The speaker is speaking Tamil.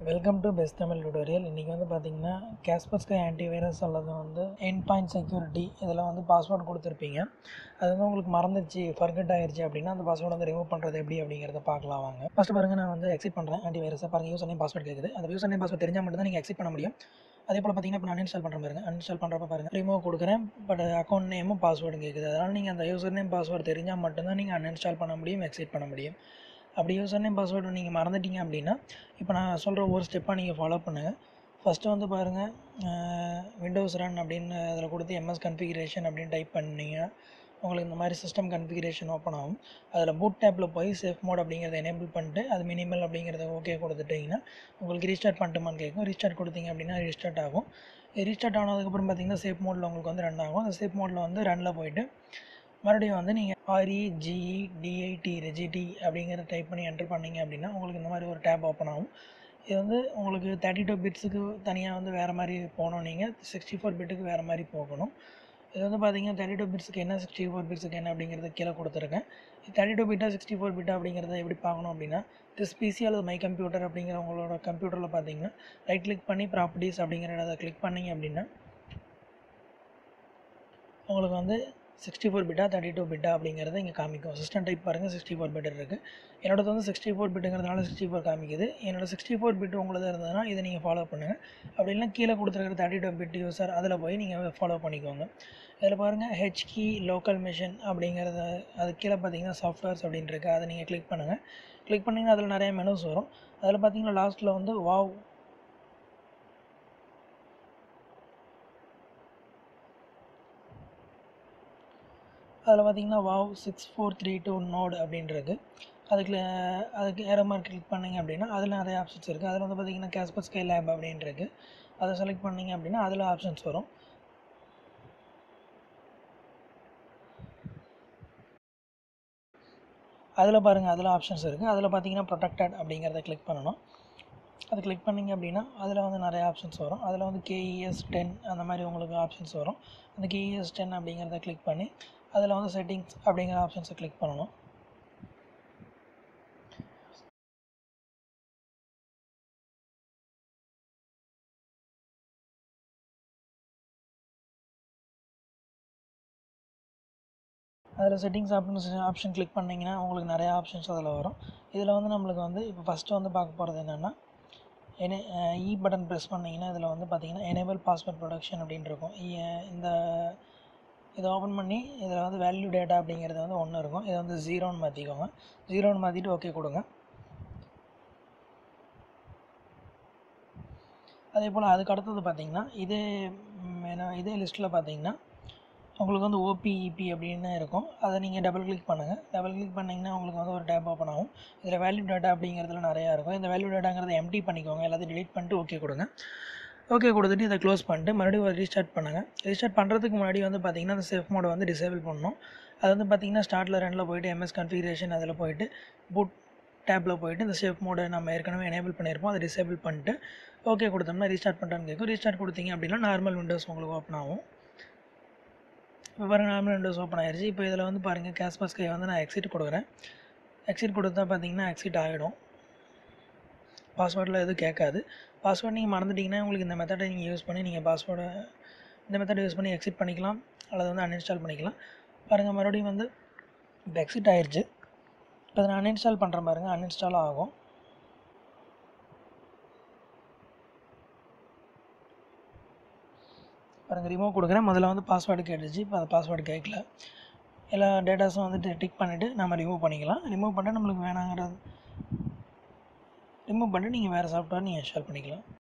welcome to best Tamil tutorial இன்றைக்கி வந்து பார்த்தீங்கன்னா கேஸ்பஸ்கை ஆன்டிவைரஸ் அல்லது வந்து என் பாயிண்ட் செக்யூரிட்டி இதெல்லாம் வந்து பாஸ்வேர்டு கொடுத்துருப்பீங்க அது வந்து உங்களுக்கு மறந்துச்சு ஃபர்கட் ஆயிருச்சு அப்படின்னா அந்த பாஸ்வேர்டு வந்து ரிமூவ் பண்ணுறது எப்படி அப்படிங்கிறத பார்க்கலாம் வாங்க ஃபஸ்ட் பாருங்கள் நான் வந்து எக்ஸிட் பண்ணுறேன் ஆன்டிவைரஸை பாருங்கள் யூசர் நேம் பாஸ்வேர்டு கேட்குது அந்த யூசர் நேம் பாஸ்வேர்டு தெரிஞ்சால் மட்டும் தான் நீங்கள் எக்ஸிட் பண்ண முடியும் அதே போல் பார்த்தீங்கன்னா இப்போ நான் அன்இன்ஸ்டால் பண்ணுற பாருங்க அன்இன்ஸ்டால் பண்ணுறப்ப பாருங்கள் ரிமூவ் கொடுக்குறேன் பட் அக்கௌண்ட் நேமும் பாஸ்வேர்டும் கேட்குது அதனால் நீங்கள் அந்த யூசர் நேம் பாஸ்வேர்டு தெரிஞ்சால் மட்டும்தான் நீங்கள் அன்இன்ஸ்டால் பண்ண முடியும் எக்ஸிட் பண்ண முடியும் அப்படி யூசர் நேம் பாஸ்வேர்டு நீங்கள் மறந்துட்டீங்க அப்படின்னா இப்போ நான் சொல்கிற ஒரு ஸ்டெப்பாக நீங்கள் ஃபாலோ பண்ணுங்கள் ஃபஸ்ட்டு வந்து பாருங்கள் விண்டோஸ் ரன் அப்படின்னு அதில் கொடுத்து எம்எஸ் கன்ஃபிகரேஷன் அப்படின்னு டைப் பண்ணீங்க உங்களுக்கு இந்த மாதிரி சிஸ்டம் கன்ஃபிகரேஷன் ஓப்பன் ஆகும் அதில் பூட் டேப்பில் போய் சேஃப் மோட் அப்படிங்கிறத எனேபிள் பண்ணிட்டு அது மினிமல் அப்படிங்கிறத ஓகே கொடுத்துட்டிங்கன்னா உங்களுக்கு ரீஸ்டார்ட் பண்ணிட்டுமான்னு கேட்கும் ரீஸ்டார்ட் கொடுத்தீங்க அப்படின்னா ரீஸ்டார்ட் ஆகும் ரீஸ்டார்ட் ஆனதுக்கப்புறம் பார்த்தீங்கன்னா சேஃப் மோடில் உங்களுக்கு வந்து ரன் ஆகும் அந்த சேஃப் மோடில் வந்து ரனில் போயிட்டு மறுபடியும் வந்து நீங்கள் ஆர்இஜிஇ டிஐடி ரெஜிடி அப்படிங்கிறத டைப் பண்ணி என்டர் பண்ணீங்க அப்படின்னா உங்களுக்கு இந்த மாதிரி ஒரு டேப் ஓப்பன் ஆகும் இது வந்து உங்களுக்கு தேர்ட்டி டூ பிட்ஸுக்கு தனியாக வந்து வேறு மாதிரி போகணும் நீங்கள் சிக்ஸ்டி ஃபோர் பிட்டுக்கு வேறு மாதிரி போகணும் இது வந்து பார்த்தீங்கன்னா தேர்ட்டி டூ பிட்ஸுக்கு என்ன சிக்ஸ்டி ஃபோர் பிட்ஸுக்கு என்ன அப்படிங்கிறது கீழே கொடுத்துருக்கேன் தேர்ட்டி டூ பிட்டா சிக்ஸ்டி ஃபோர் பிட்டா அப்படிங்கிறத எப்படி பார்க்கணும் அப்படின்னா திஸ் பிசி அல்லது மை கம்ப்யூட்டர் அப்படிங்கிற உங்களோட கம்ப்யூட்டரில் பார்த்தீங்கன்னா ரைட் கிளிக் பண்ணி ப்ராப்பர்ட்டிஸ் அப்படிங்கிற அதை கிளிக் பண்ணிங்க அப்படின்னா உங்களுக்கு வந்து சிக்ஸ்டி ஃபோர் பிட்டா தேர்ட்டி டூ பிட்டா அப்படிங்கிறத இங்கே காமிக்கும் சிஸ்டம் டைப் பாருங்கள் சிக்ஸ்டி ஃபோர் பிட் இருக்குது என்னோடது வந்து சிக்ஸ்டி ஃபோர் பிட்டுங்கிறதுனால சிக்ஸ்டி ஃபோர் காமிக்குது என்னோட சிக்ஸ்டி ஃபோர் பிட் உங்களது இருந்ததுன்னா இதை நீங்கள் ஃபாலோ பண்ணுங்கள் அப்படி இல்லைனா கீழே கொடுத்துருக்கிற தேர்ட்டி டூ பிட் யூஸர் அதில் போய் நீங்கள் ஃபாலோ பண்ணிக்கோங்க இதில் பாருங்கள் ஹெச்கி லோக்கல் மிஷின் அப்படிங்கிறத அது கீழே பார்த்தீங்கன்னா சாஃப்ட்வேர்ஸ் அப்படின்னு இருக்குது அதை நீங்கள் கிளிக் பண்ணுங்கள் கிளிக் பண்ணிங்கன்னா அதில் நிறைய மெனுஸ் வரும் அதில் பார்த்தீங்கன்னா லாஸ்ட்டில் வந்து வாவ் அதில் பார்த்தீங்கன்னா wow six four three two node அப்படின்றது அதுக்கு அதுக்கு ஏற மார்க் கிளிக் பண்ணிங்க அப்படின்னா அதில் நிறைய ஆப்ஷன்ஸ் இருக்குது அதில் வந்து பார்த்தீங்கன்னா கேஸ்பர் ஸ்கை லேப் அப்படின்றது அதை செலக்ட் பண்ணிங்க அப்படின்னா அதில் ஆப்ஷன்ஸ் வரும் அதில் பாருங்கள் அதில் ஆப்ஷன்ஸ் இருக்குது அதில் பார்த்தீங்கன்னா ப்ரொடெக்டட் அப்படிங்கிறத கிளிக் பண்ணணும் அது கிளிக் பண்ணிங்க அப்படின்னா அதில் வந்து நிறைய ஆப்ஷன்ஸ் வரும் அதில் வந்து கேஇஎஸ் டென் அந்த மாதிரி உங்களுக்கு ஆப்ஷன்ஸ் வரும் அந்த கேஇஎஸ் டென் அப்படிங்கிறத கிளிக் பண்ணி அதில் வந்து செட்டிங்ஸ் அப்படிங்கிற ஆப்ஷன்ஸை கிளிக் பண்ணணும் அதில் செட்டிங்ஸ் ஆப்ஷன் ஆப்ஷன் கிளிக் பண்ணிங்கன்னா உங்களுக்கு நிறைய ஆப்ஷன்ஸ் அதில் வரும் இதில் வந்து நம்மளுக்கு வந்து இப்போ ஃபஸ்ட்டு வந்து பார்க்க போகிறது என்னென்னா எனே இ பட்டன் ப்ரெஸ் பண்ணிங்கன்னா இதில் வந்து பார்த்தீங்கன்னா எனேபிள் பாஸ்வேர்ட் ப்ரொடக்ஷன் அப்படின்னு இருக்கும் இந்த இதை ஓப்பன் பண்ணி இதில் வந்து வேல்யூ டேட்டா அப்படிங்கிறது வந்து ஒன்று இருக்கும் இதை வந்து ஜீரோன்னு மாற்றிக்கோங்க ஜீரோன்னு மாற்றிட்டு ஓகே கொடுங்க அதே போல் அதுக்கு அடுத்தது பார்த்தீங்கன்னா இதே இதே லிஸ்ட்டில் பார்த்தீங்கன்னா உங்களுக்கு வந்து ஓபிஇபி அப்படின்னு இருக்கும் அதை நீங்கள் டபுள் கிளிக் பண்ணுங்கள் டபுள் கிளிக் பண்ணிங்கன்னா உங்களுக்கு வந்து ஒரு டேப் ஓப்பன் ஆகும் இதில் வேல்யூ டேட்டா அப்படிங்கிறதுல நிறையா இருக்கும் இந்த வேல்யூ டேட்டாங்கிறத எம்டி பண்ணிக்கோங்க எல்லாத்தையும் டிலீட் பண்ணிட்டு ஓகே கொடுங்க ஓகே கொடுத்துட்டு இதை க்ளோஸ் பண்ணிட்டு மறுபடியும் ஒரு ரீஸ்டார்ட் பண்ணுங்கள் ரீஸ்டார்ட் பண்ணுறதுக்கு முன்னாடி வந்து பார்த்தீங்கன்னா அந்த சேஃப் மோடை வந்து டிசேபிள் பண்ணணும் அது வந்து பார்த்தீங்கன்னா ஸ்டார்ட்டில் ரெண்டில் போயிட்டு எம்எஸ் கன்ஃபிகரேஷன் அதில் போயிட்டு பூட் டேப்பில் போயிட்டு இந்த சேஃப் மோடை நம்ம ஏற்கனவே எனேபிள் பண்ணியிருப்போம் அதை டிசேபிள் பண்ணிட்டு ஓகே கொடுத்தோம்னா ரீஸ்டார்ட் பண்ணுறான்னு கேட்கும் ரீஸ்டார்ட் கொடுத்தீங்க அப்படின்னா நார்மல் விண்டோஸ் உங்களுக்கு ஓப்பன் ஆகும் இப்போ பாருங்கள் நார்மல் விண்டோஸ் ஓப்பன் ஆயிடுச்சு இப்போ இதில் வந்து பாருங்கள் கேஸ்பாஸ் கை வந்து நான் எக்ஸிட் கொடுக்குறேன் எக்ஸிட் கொடுத்தா பார்த்தீங்கன்னா எக்ஸிட் ஆகிடும் பாஸ்வேர்டில் எதுவும் கேட்காது பாஸ்வேர்டு நீங்கள் மறந்துட்டிங்கன்னா உங்களுக்கு இந்த மெத்தடை நீங்கள் யூஸ் பண்ணி நீங்கள் பாஸ்வேர்டை இந்த மெத்தடை யூஸ் பண்ணி எக்ஸிட் பண்ணிக்கலாம் அல்லது வந்து அன்இன்ஸ்டால் பண்ணிக்கலாம் பாருங்கள் மறுபடியும் வந்து இப்போ எக்ஸிட் ஆயிடுச்சு இப்போ அதை நான் அன்இன்ஸ்டால் பண்ணுறேன் பாருங்கள் அன்இன்ஸ்டால் ஆகும் பாருங்கள் ரிமூவ் கொடுக்குறேன் முதல்ல வந்து பாஸ்வேர்டு கேட்டுச்சு இப்போ அந்த பாஸ்வேர்டு கேட்கல எல்லா டேட்டாஸும் வந்துட்டு டிக் பண்ணிவிட்டு நம்ம ரிமூவ் பண்ணிக்கலாம் ரிமூவ் பண்ணிட்டு நம்மளுக்கு வேணாங்கிறது ரிமூவ் பண்ணிட்டு நீங்கள் வேறு சாஃப்ட்வேர் நீங்கள் இன்ஸ்டால் பண்ணிக்கலாம்